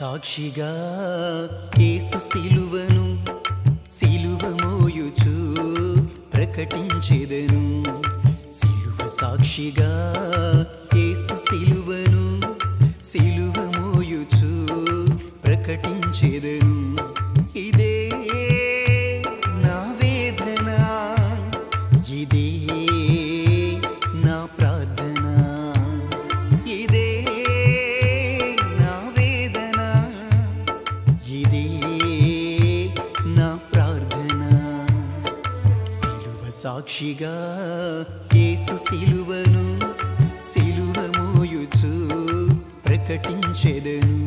సాక్షిగా యేసు సిలువను సిలువ మోయుచు ప్రకటించెదను సిలువ సాక్షిగా యేసు సిలువను సిలువ మోయుచు ప్రకటించెదను ఇదే నా వేదన ఇదే నా ప్రార్థన ఇదే నా వేదన ఇదే నా ప్రార్థన సిలువ సాక్షిగా యేసు సిలువను సిలువ మోయుచు ప్రకటించెదను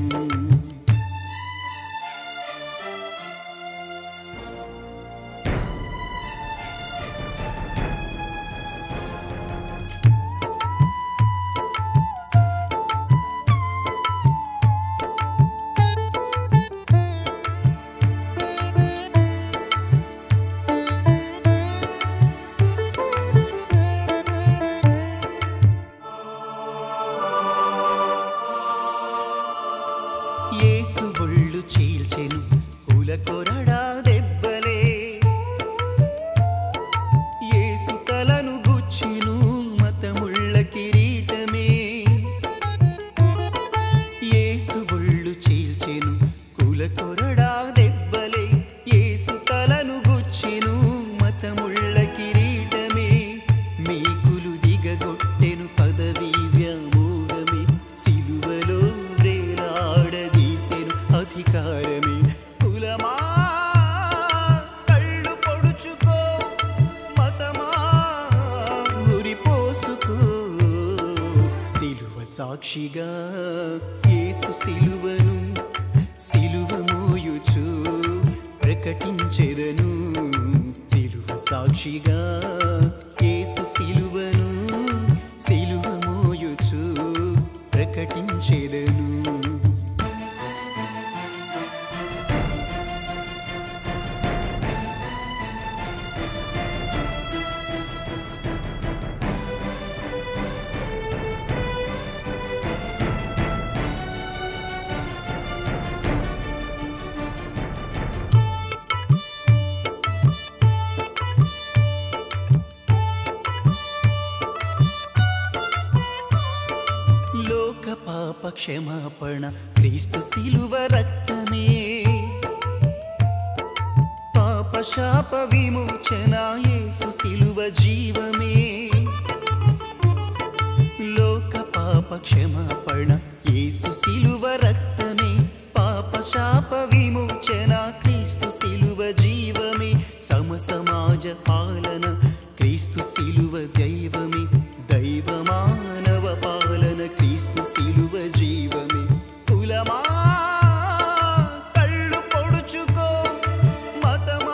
యేసు ఒళ్ళు చీల్చెను కుల కొరడా దెబ్బలే యేసు తలను గుచ్చెను మతముళ్ళ కిరీటమే యేసు ఒళ్ళు చీల్చెను కుల కొరడా దెబ్బలే యేసు తలను గుచ్చెను మతముళ్ళ కిరీటమే మీకులు దిగగొట్టెను పదవి వ్యామోహమే సిలువలో వేలాడదీసెను అధికారమే కులమా కళ్ళు పొడుచుకో మతమా ఉరి పోసుకో సిలువ సాక్షిగా యేసు సిలువను సిలువ మోయుచు ప్రకటించెదను సిలువ సాక్షిగా యేసు సిలువను సిలువ మోయుచు ప్రకటించెదను లోక పాప క్షమాపణ క్రీస్తు సిలువ రక్తమే పాప శాప విమోచన యేసు సిలువ జీవమే లోక పాప క్షమాపణ యేసు సిలువ రక్తమే పాప శాప విమోచన క్రీస్తు సిలువ జీవమే సమ సమాజ పాలన క్రీస్తు సిలువ దైవమే దైవ మానవ పాలన క్రీస్తు సిలువ జీవమే కులమా కళ్ళు పొడుచుకో మతమా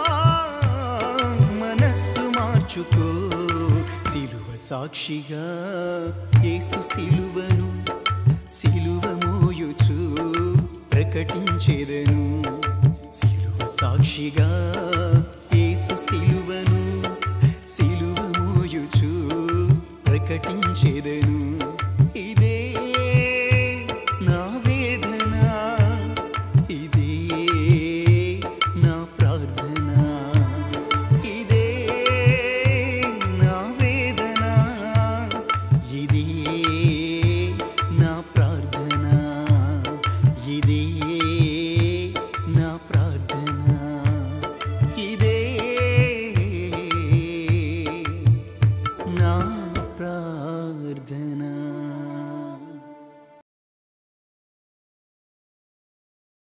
మనస్సు మార్చుకో సిలువ సాక్షిగా యేసు సిలువను సిలువ మోయుచు ప్రకటించెదను సిలువ సాక్షిగా యేసు సిలువను సిలువ మోయుచు ప్రకటించెదను ఇదే